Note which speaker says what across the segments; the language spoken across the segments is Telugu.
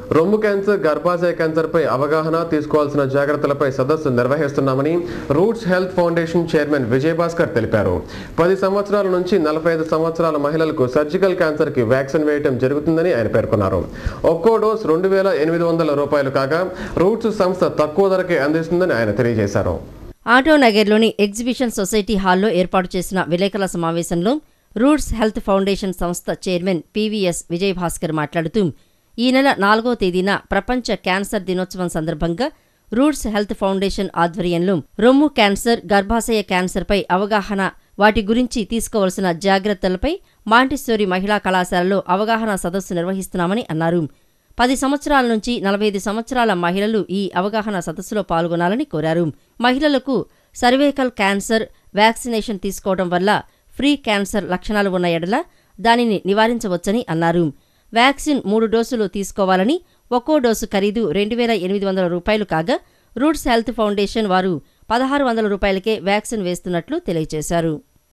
Speaker 1: రొమ్ము క్యాన్సర్ గర్భాశయ క్యాన్సర్ పై అవగాహన తీసుకోవాల్సిన జాగ్రత్తలపై సదస్సు నిర్వహిస్తున్నామని Roots Health Foundation chairman Vijayabhaskar తెలిపారు పది సంవత్సరాల నుంచి నలభై ఐదు సంవత్సరాల మహిళలకు సర్జికల్ క్యాన్సర్ కి వ్యాక్సిన్ వేయటం జరుగుతుందని ఆయన పేర్కొన్నారు ఒక్కో డోస్ రెండు వేల ఎనిమిది వందల రూపాయలు కాగా రూట్స్ సంస్థ తక్కువ ధరకే అందిస్తుందని ఆయన తెలియజేశారు
Speaker 2: ఆటోనగర్లోని ఎగ్జిబిషన్ సొసైటీ హాల్లో ఏర్పాటు చేసిన విలేకరుల సమావేశంలో రూట్స్ హెల్త్ ఫౌండేషన్ సంస్థ చైర్మన్ పీవీఎస్ విజయభాస్కర్ మాట్లాడుతూ ఈ నెల నాలుగో తేదీన ప్రపంచ క్యాన్సర్ దినోత్సవం సందర్భంగా రూట్స్ హెల్త్ ఫౌండేషన్ ఆధ్వర్యంలో రొమ్ము క్యాన్సర్ గర్భాశయ క్యాన్సర్పై అవగాహన వాటి గురించి తీసుకోవలసిన జాగ్రత్తలపై మాంటిస్సోరి మహిళా కళాశాలలో అవగాహన సదస్సు నిర్వహిస్తున్నామని అన్నారు పది సంవత్సరాల నుంచి నలభై ఐదు సంవత్సరాల మహిళలు ఈ అవగాహన సదస్సులో పాల్గొనాలని కోరారు మహిళలకు సర్వైకల్ క్యాన్సర్ వ్యాక్సినేషన్ తీసుకోవడం వల్ల ఫ్రీ క్యాన్సర్ లక్షణాలు ఉన్న ఎడల దానిని నివారించవచ్చని అన్నారు వ్యాక్సిన్ మూడు డోసులు తీసుకోవాలని ఒక్కో డోసు ఖరీదు రెండు వేల ఎనిమిది వందల రూపాయలు కాగా రూట్స్ హెల్త్ ఫౌండేషన్ వారు పదహారు వందల రూపాయలకే వ్యాక్సిన్ వేస్తున్నట్లు తెలియజేశారు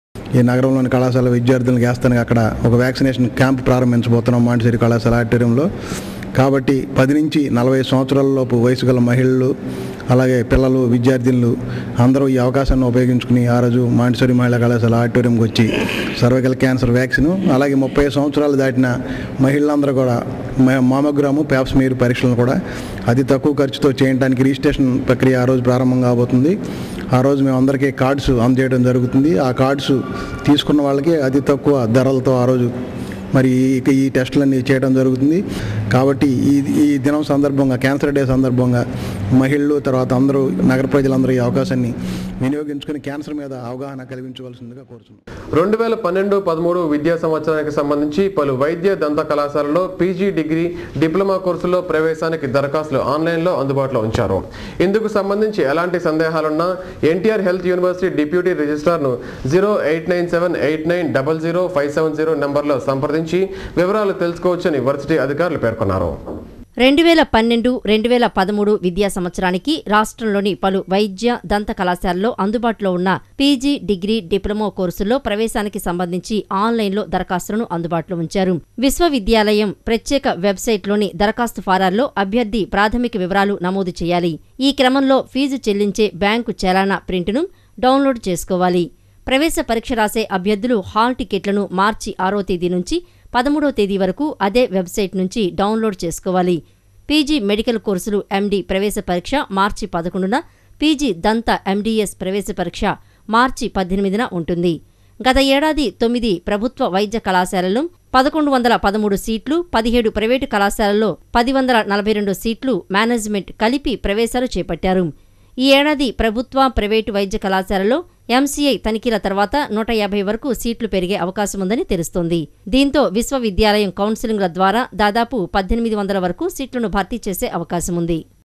Speaker 3: ఈ నగరంలోని కళాశాల విద్యార్థులకు వేస్తానికి అక్కడ ఒక వ్యాక్సినేషన్ క్యాంప్ ప్రారంభించబోతున్నాం మాంటిసేరి కళాశాల ఆడిటోరియంలో కాబట్టి పది నుంచి నలభై సంవత్సరాల లోపు వయసు గల మహిళలు అలాగే పిల్లలు విద్యార్థినులు అందరూ ఈ అవకాశాన్ని ఉపయోగించుకుని ఆ రోజు మాంటిసేరి మహిళా కళాశాల ఆడిటోరియంకి వచ్చి సర్వైకల్ క్యాన్సర్ వ్యాక్సిన్ అలాగే ముప్పై సంవత్సరాలు దాటిన మహిళలందరూ కూడా మ- మామోగ్రాము ప్యాప్స్మీర్ పరీక్షలను కూడా అతి తక్కువ ఖర్చుతో చేయడానికి రిజిస్ట్రేషన్ ప్రక్రియ ఆ రోజు ప్రారంభం కాబోతుంది ఆ రోజు మేము అందరికీ కార్డ్స్ అందజేయడం జరుగుతుంది ఆ కార్డ్స్ తీసుకున్న వాళ్ళకి అతి తక్కువ ధరలతో ఆ రోజు మరి ఇక ఈ టెస్టులన్నీ చేయడం జరుగుతుంది కాబట్టి ఈ ఈ దినం సందర్భంగా క్యాన్సర్ డే సందర్భంగా మహిళలు తర్వాత అందరూ నగర ప్రజలందరూ ఈ అవకాశాన్ని వినియోగించుకుని క్యాన్సర్ మీద అవగాహన కలిగించవలసిందిగా కోరుతున్నాం
Speaker 1: రెండు వేల పన్నెండు పదమూడు విద్యా సంవత్సరానికి సంబంధించి పలు వైద్య దంత కళాశాలలో పీజీ డిగ్రీ డిప్లొమా కోర్సుల్లో ప్రవేశానికి దరఖాస్తులు ఆన్లైన్లో అందుబాటులో ఉంచారు ఇందుకు సంబంధించి ఎలాంటి సందేహాలున్నా ఎన్టీఆర్ హెల్త్ యూనివర్సిటీ డిప్యూటీ రిజిస్ట్రార్ను zero eight nine seven eight nine double zero five seven zero నెంబర్లో సంప్రదించి వివరాలు తెలుసుకోవచ్చని వర్సిటీ అధికారులు పేర్కొన్నారు
Speaker 2: రెండు వేల పన్నెండు రెండు వేల పదమూడు విద్యా సంవత్సరానికి రాష్ట్రంలోని పలు వైద్య దంత కళాశాలలో అందుబాటులో ఉన్న పీజీ డిగ్రీ డిప్లొమా కోర్సుల్లో ప్రవేశానికి సంబంధించి ఆన్లైన్లో దరఖాస్తులను అందుబాటులో ఉంచారు విశ్వవిద్యాలయం ప్రత్యేక వెబ్సైట్లోని దరఖాస్తు ఫారాల్లో అభ్యర్థి ప్రాథమిక వివరాలు నమోదు చేయాలి ఈ క్రమంలో ఫీజు చెల్లించే బ్యాంకు చలానా ప్రింటును డౌన్లోడ్ చేసుకోవాలి ప్రవేశ పరీక్ష రాసే అభ్యర్థులు హాల్ టికెట్లను మార్చి ఆరో తేదీ నుంచి పదమూడో తేదీ వరకు అదే వెబ్సైట్ నుంచి డౌన్లోడ్ చేసుకోవాలి పీజీ మెడికల్ కోర్సులు ఎండీ ప్రవేశ పరీక్ష మార్చి పదకొండున పీజీ దంత ఎండీఎస్ ప్రవేశ పరీక్ష మార్చి పద్దెనిమిదిన ఉంటుంది గత ఏడాది తొమ్మిది ప్రభుత్వ వైద్య కళాశాలలు పదకొండు వందల పదమూడు సీట్లు పదిహేడు ప్రైవేటు కళాశాలల్లో పది వందల నలభై రెండు సీట్లు మేనేజ్మెంట్ కలిపి ప్రవేశాలు చేపట్టారు ఈ ఏడాది ప్రభుత్వ ప్రైవేటు వైద్య కళాశాలలో ఎంసీఐ తనిఖీల తర్వాత నూట యాభై వరకు సీట్లు పెరిగే అవకాశం ఉందని తెలుస్తోంది దీంతో విశ్వవిద్యాలయం కౌన్సిలింగ్ల ద్వారా దాదాపు పద్దెనిమిది వందల వరకు సీట్లను భర్తీ చేసే అవకాశం ఉంది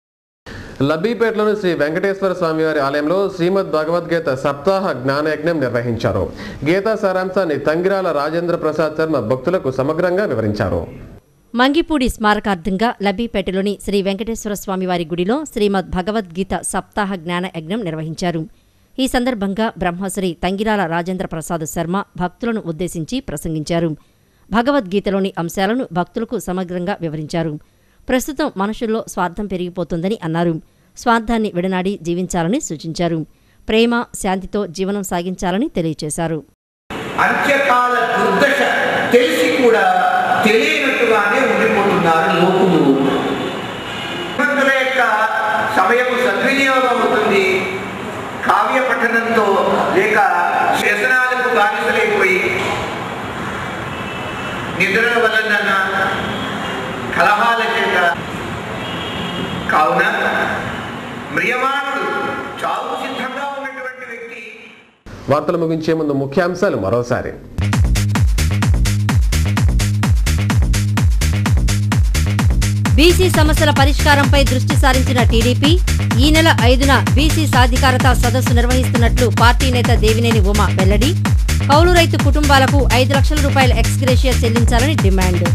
Speaker 1: లబ్బీపేటలోని శ్రీ వెంకటేశ్వర స్వామివారి ఆలయంలో శ్రీమద్ భగవద్గీత సప్తాహ జ్ఞానయజ్ఞం నిర్వహించారు గీతా సారాంశాన్ని తంగిరాల రాజేంద్ర ప్రసాద్ శర్మ భక్తులకు సమగ్రంగా వివరించారు
Speaker 2: మంగిపూడి స్మారకార్థంగా లబ్బీపేటలోని శ్రీ వెంకటేశ్వర స్వామివారి గుడిలో శ్రీమద్ భగవద్గీత సప్తాహ జ్ఞాన యజ్ఞం నిర్వహించారు ఈ సందర్భంగా బ్రహ్మశ్రీ తంగిరాల రాజేంద్ర ప్రసాద్ శర్మ భక్తులను ఉద్దేశించి ప్రసంగించారు భగవద్గీతలోని అంశాలను భక్తులకు సమగ్రంగా వివరించారు ప్రస్తుతం మనుషుల్లో స్వార్థం పెరిగిపోతుందని అన్నారు స్వార్థాన్ని విడనాడి జీవించాలని సూచించారు ప్రేమ శాంతితో జీవనం సాగించాలని తెలియజేశారు
Speaker 4: అంత్యకాల దుర్దశ తెలిసి కూడా తెలియనట్టుగానే ఉండిపోతున్నారు లోకులు భక్తుల యొక్క సమయం సద్వినియోగం అవుతుంది కావ్య పఠనంతో లేక వ్యసనాలకు బానిసలైపోయి నిద్ర వలన కలహాల చేత కావున మ్రియమానుడు చావు సిద్ధంగా ఉన్నటువంటి వ్యక్తి
Speaker 1: వార్తలు ముగించే ముందు ముఖ్యాంశాలు మరోసారి
Speaker 2: బీసీ సమస్యల పరిష్కారంపై దృష్టి సారించిన టీడీపీ ఈ నెల ఐదున బీసీ సాధికారత సదస్సు నిర్వహిస్తున్నట్లు పార్టీ నేత దేవినేని ఉమ వెల్లడి కౌలు రైతు కుటుంబాలకు ఐదు లక్షల రూపాయల ఎక్స్గ్రేషియా చెల్లించాలని డిమాండ్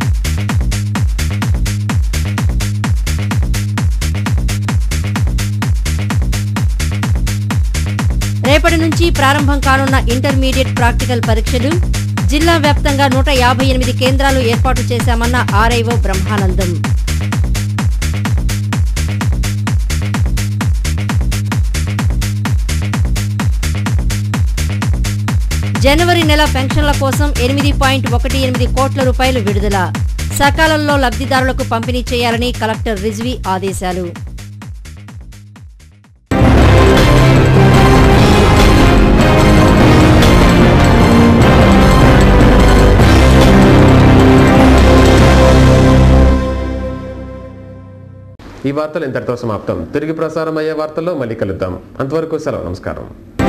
Speaker 2: రేపటి నుంచి ప్రారంభం కానున్న ఇంటర్మీడియట్ ప్రాక్టికల్ పరీక్షలు జిల్లా వ్యాప్తంగా నూట యాభై ఎనిమిది కేంద్రాలు ఏర్పాటు చేశామన్న ఆర్ఐఓ బ్రహ్మానందం జనవరి నెల పెన్షన్ల కోసం ఎనిమిది పాయింట్ ఒకటి ఎనిమిది కోట్ల రూపాయలు విడుదల సకాలంలో లబ్ధిదారులకు పంపిణీ చేయాలని కలెక్టర్ రిజ్వీ ఆదేశాలు
Speaker 1: ఈ వార్తలు ఇంతటితో సమాప్తం తిరిగి ప్రసారం అయ్యే వార్తల్లో మళ్ళీ కలుద్దాం అంతవరకు సెలవు నమస్కారం